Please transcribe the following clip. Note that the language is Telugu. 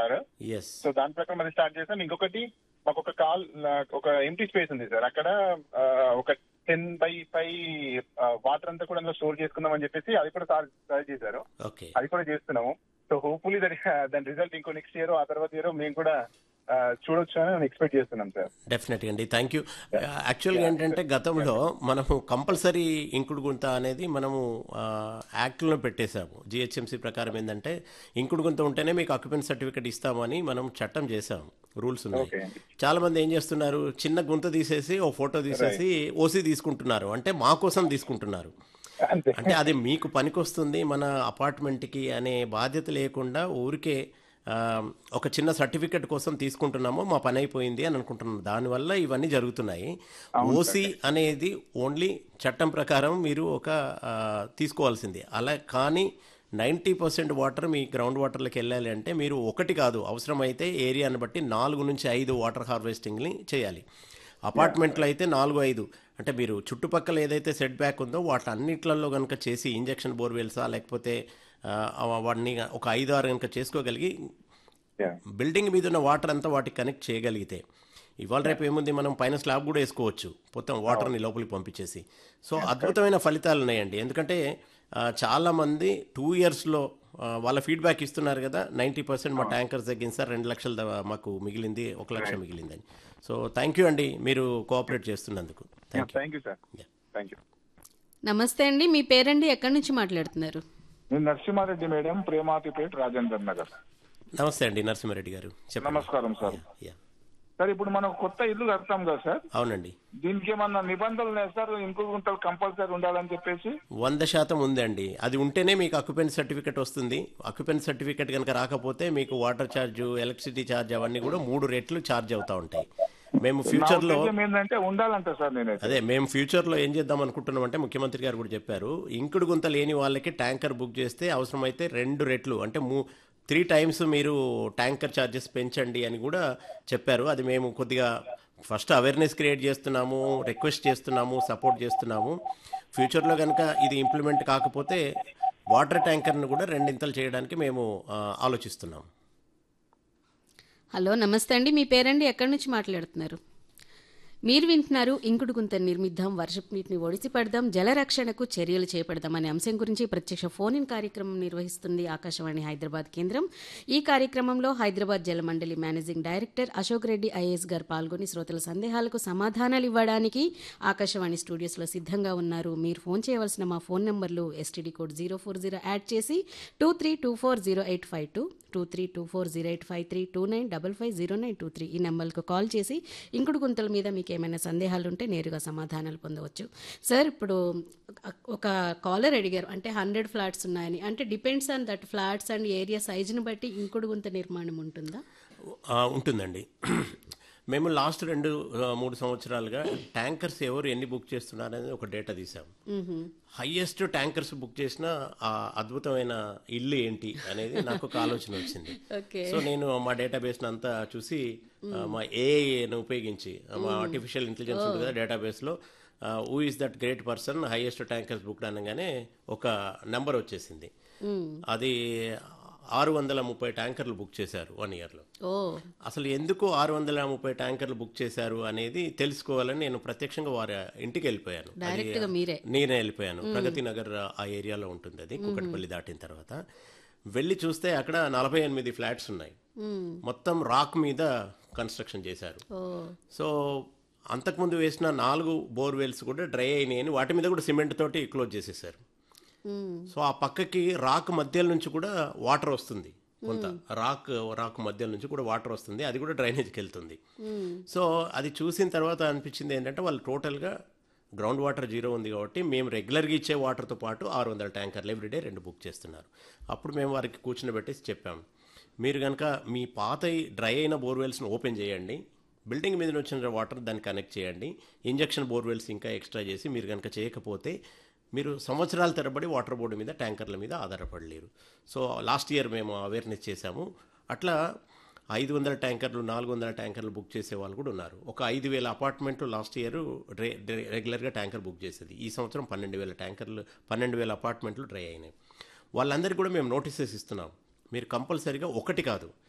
అన్నారు ఎస్ సో దాని ప్రకారం అది స్టార్ట్ చేసాం ఇంకొకటి మాకు ఒక కాల్ ఒక ఎంటీ స్పేస్ ఉంది సార్ అక్కడ ఆ, ఒక టెన్ బై ఫైవ్ వాటర్ అంతా కూడా అందులో స్టోర్ చేసుకుందాం అని చెప్పేసి అది కూడా సార్ ట్రై చేశారు ఓకే అది కూడా చేస్తున్నాము సో హోప్ఫుల్లీ దాని దాని రిజల్ట్ ఇంకో నెక్స్ట్ ఇయర్ ఆ తర్వాత ఇయర్ మేము కూడా ఆ, చూడొచ్చు అని ఎక్స్పెక్ట్ చేస్తున్నాం సార్ డెఫినెట్గా అండి థ్యాంక్ యూ యాక్చువల్గా ఏంటంటే గతంలో మనము కంపల్సరీ ఇంకుడు గుంత అనేది మనము యాక్ట్లో పెట్టేశాము జిహెచ్ఎంసీ ప్రకారం ఏంటంటే ఇంకుడు గుంత ఉంటేనే మీకు ఆక్యుపెన్స్ సర్టిఫికేట్ ఇస్తామని మనం చట్టం చేసాం రూల్స్ ఉన్నాయి ఓకే చాలా మంది ఏం చేస్తున్నారు చిన్న గుంత తీసేసి ఓ ఫోటో తీసేసి ఓసీ తీసుకుంటున్నారు అంటే మా కోసం తీసుకుంటున్నారు అంతే అంటే అది మీకు పనికొస్తుంది మన అపార్ట్మెంట్కి అనే బాధ్యత లేకుండా ఊరికే ఆ, ఒక చిన్న సర్టిఫికెట్ కోసం తీసుకుంటున్నామో మా పని అయిపోయింది అని అనుకుంటున్నాం దానివల్ల ఇవన్నీ జరుగుతున్నాయి ఓసీ అనేది ఓన్లీ చట్టం ప్రకారం మీరు ఒక ఆ, తీసుకోవాల్సింది అలా కానీ నైంటీ పర్సెంట్ వాటర్ మీ గ్రౌండ్ వాటర్లోకి వెళ్ళాలి అంటే మీరు ఒకటి కాదు అవసరమైతే ఏరియాని బట్టి నాలుగు నుంచి ఐదు వాటర్ హార్వెస్టింగ్ని చేయాలి అపార్ట్మెంట్లో అయితే నాలుగు ఐదు అంటే మీరు చుట్టుపక్కల ఏదైతే సెట్ బ్యాక్ ఉందో వాటి అన్నిట్లలో కనుక చేసి ఇంజక్షన్ బోర్వెల్సా లేకపోతే ఆ, వాటిని ఒక ఐదు ఆరు కనుక చేసుకోగలిగి Yeah. బిల్డింగ్ మీద ఉన్న వాటర్ అంతా వాటికి కనెక్ట్ చేయగలిగితే ఇవాళ రేపు ఏముంది మనం పైన స్లాబ్ కూడా వేసుకోవచ్చు మొత్తం వాటర్ని లోపలికి పంపించేసి సో అద్భుతమైన ఫలితాలు ఉన్నాయండి ఎందుకంటే ఆ, చాలా మంది టూ ఇయర్స్లో వాళ్ళ ఫీడ్బ్యాక్ ఇస్తున్నారు కదా నైంటీ పర్సెంట్ మా ట్యాంకర్స్ తగ్గింది సార్ రెండు లక్షల ద- మాకు మిగిలింది ఒక లక్ష మిగిలిందని సో థ్యాంక్ యూ అండి మీరు కోఆపరేట్ చేస్తున్నందుకు thank you thank you sir Yeah. Thank you నమస్తే అండి మీ పేరండి ఎక్కడి నుంచి మాట్లాడుతున్నారు నేను నరసింహారెడ్డి మేడం ప్రేమాతిపేట్ రాజేందర్ నగర్ నమస్తే అండి నరసింహారెడ్డి గారు చెప్పండి నమస్కారం సార్ యా సార్ ఇప్పుడు మనం కొత్త ఇల్లు కడతాం కదా సార్ అవునండి దీనికి ఏమన్నా నిబంధనలు ఉన్నాయి సార్ ఇంకో గుంటలు కంపల్సరీ ఉండాలని చెప్పేసి వంద శాతం ఉందండి అది ఉంటేనే మీకు అక్యుపెన్స్ సర్టిఫికేట్ వస్తుంది అక్యుపెన్స్ సర్టిఫికేట్ కనుక రాకపోతే మీకు వాటర్ ఛార్జ్ ఎలక్ట్రిసిటీ ఛార్జ్ అవన్నీ కూడా మూడు రెట్లు ఛార్జ్ అవుతూ ఉంటాయి మేము నా ఫ్యూచర్లో ఉద్దేశం ఏంటంటే ఉండాలంట సార్ నేనైతే అదే మేము ఫ్యూచర్లో ఏం చేద్దాం అనుకుంటున్నాం అంటే ముఖ్యమంత్రి గారు కూడా చెప్పారు ఇంకుడు గుంత లేని వాళ్ళకి ట్యాంకర్ బుక్ చేస్తే అవసరమైతే రెండు రెట్లు అంటే మూ త్రీ టైమ్స్ మీరు ట్యాంకర్ ఛార్జెస్ పెంచండి అని కూడా చెప్పారు అది మేము కొద్దిగా ఫస్ట్ అవేర్నెస్ క్రియేట్ చేస్తున్నాము రిక్వెస్ట్ చేస్తున్నాము సపోర్ట్ చేస్తున్నాము ఫ్యూచర్లో కనుక ఇది ఇంప్లిమెంట్ కాకపోతే వాటర్ ట్యాంకర్ను కూడా రెండింతలు చేయడానికి మేము ఆ, ఆలోచిస్తున్నాం హలో నమస్తే అండి మీ పేరండి ఎక్కడి నుంచి మాట్లాడుతున్నారు మీరు వింటున్నారు ఇంకుడు గుంత నిర్మిద్దాం వర్షపు నీటిని ఒడిసి పడదాం జలరక్షణకు చర్యలు చేపడదాం అనే అంశం గురించి ప్రత్యక్ష ఫోన్ ఇన్ కార్యక్రమం నిర్వహిస్తుంది ఆకాశవాణి హైదరాబాద్ కేంద్రం ఈ కార్యక్రమంలో Hyderabad Jalamandali managing director Ashok Reddy IAS గారు పాల్గొని శ్రోతల సందేహాలకు సమాధానాలు ఇవ్వడానికి ఆకాశవాణి స్టూడియోస్లో సిద్ధంగా ఉన్నారు మీరు ఫోన్ చేయవలసిన మా ఫోన్ నంబర్లు STD code zero four zero add చేసి two three two four zero eight five two two three two four zero eight five three two nine double five zero nine two three ఈ నెంబర్కు కాల్ చేసి ఇంకుడు గుంతల మీద మీకు ఏమైనా సందేహాలు ఉంటే నేరుగా సమాధానాలు పొందవచ్చు సార్ ఇప్పుడు ఒక కాలర్ అడిగారు అంటే హండ్రెడ్ ఫ్లాట్స్ ఉన్నాయని అంటే depends on that flats and area సైజుని బట్టి ఇంకుడు గుంత నిర్మాణం ఉంటుందా ఆ, ఉంటుందండి మేము లాస్ట్ రెండు ఆ, మూడు సంవత్సరాలుగా ట్యాంకర్స్ ఎవరు ఎన్ని బుక్ చేస్తున్నారు అనేది ఒక డేటా తీసాం హైయెస్ట్ ట్యాంకర్స్ బుక్ చేసిన ఆ అద్భుతమైన ఇల్లు ఏంటి అనేది నాకు ఒక ఆలోచన వచ్చింది ఓకే సో నేను మా డేటాబేస్ అంతా చూసి ఆ, మా ఏఐని ఉపయోగించి మా ఆర్టిఫిషియల్ ఇంటెలిజెన్స్ ఉంటుంది కదా డేటాబేస్లో who is that great person highest tankers book అనగానే ఒక నెంబర్ వచ్చేసింది అది ఆరు వందల ముప్పై ట్యాంకర్లు బుక్ చేశారు వన్ ఇయర్లో ఓ అసలు ఎందుకు ఆరు వందల ముప్పై ట్యాంకర్లు బుక్ చేశారు అనేది తెలుసుకోవాలని నేను ప్రత్యక్షంగా వారి ఇంటికి వెళ్ళిపోయాను అది డైరెక్ట్ గా మీరే నేనే వెళ్ళిపోయాను ప్రగతి నగర్ ఆ ఏరియాలో ఉంటుంది అది కుకట్పల్లి దాటిన తర్వాత వెళ్ళి చూస్తే అక్కడ నలభై ఎనిమిది ఫ్లాట్స్ ఉన్నాయి మొత్తం రాక్ మీద కన్స్ట్రక్షన్ చేశారు ఓ సో అంతకుముందు వేసిన నాలుగు బోర్వెల్స్ కూడా డ్రై అయినాయని వాటి మీద కూడా సిమెంట్ తోటి క్లోజ్ చేసేసారు మ్మ్. సో ఆ పక్కకి రాక్ మధ్యల నుంచి కూడా వాటర్ వస్తుంది కొంత రాక్ రాక్ మధ్యల నుంచి కూడా వాటర్ వస్తుంది అది కూడా డ్రైనేజ్కి వెళ్తుంది సో అది చూసిన తర్వాత అనిపించింది ఏంటంటే వాళ్ళు టోటల్గా గ్రౌండ్ వాటర్ జీరో ఉంది కాబట్టి మేము రెగ్యులర్గా ఇచ్చే వాటర్తో పాటు ఆరు వందల ట్యాంకర్లు ఎవ్రీడే రెండు బుక్ చేస్తున్నారు అప్పుడు మేము వారికి కూర్చుని చెప్పాం మీరు కనుక మీ పాత డ్రై అయిన బోర్వెల్స్ని ఓపెన్ చేయండి బిల్డింగ్ మీద వచ్చిన వాటర్ దాన్ని కనెక్ట్ చేయండి ఇంజక్షన్ బోర్వెల్స్ ఇంకా ఎక్స్ట్రా చేసి మీరు కనుక చేయకపోతే మీరు సంవత్సరాల తరబడి వాటర్ బోర్డు మీద ట్యాంకర్ల మీద ఆధారపడలేరు సో లాస్ట్ ఇయర్ మేము అవేర్నెస్ చేశాము అట్లా ఐదు వందల ట్యాంకర్లు నాలుగు వందల ట్యాంకర్లు బుక్ చేసే వాళ్ళు కూడా ఉన్నారు ఒక ఐదు వేల అపార్ట్మెంట్లు లాస్ట్ ఇయర్ రే రే- రెగ్యులర్గా ట్యాంకర్ బుక్ చేసేది ఈ సంవత్సరం పన్నెండు వేల ట్యాంకర్లు పన్నెండు వేల అపార్ట్మెంట్లు డ్రై అయినాయి వాళ్ళందరికీ కూడా మేము నోటీసెస్ ఇస్తున్నాం మీరు కంపల్సరీగా ఒకటి కాదు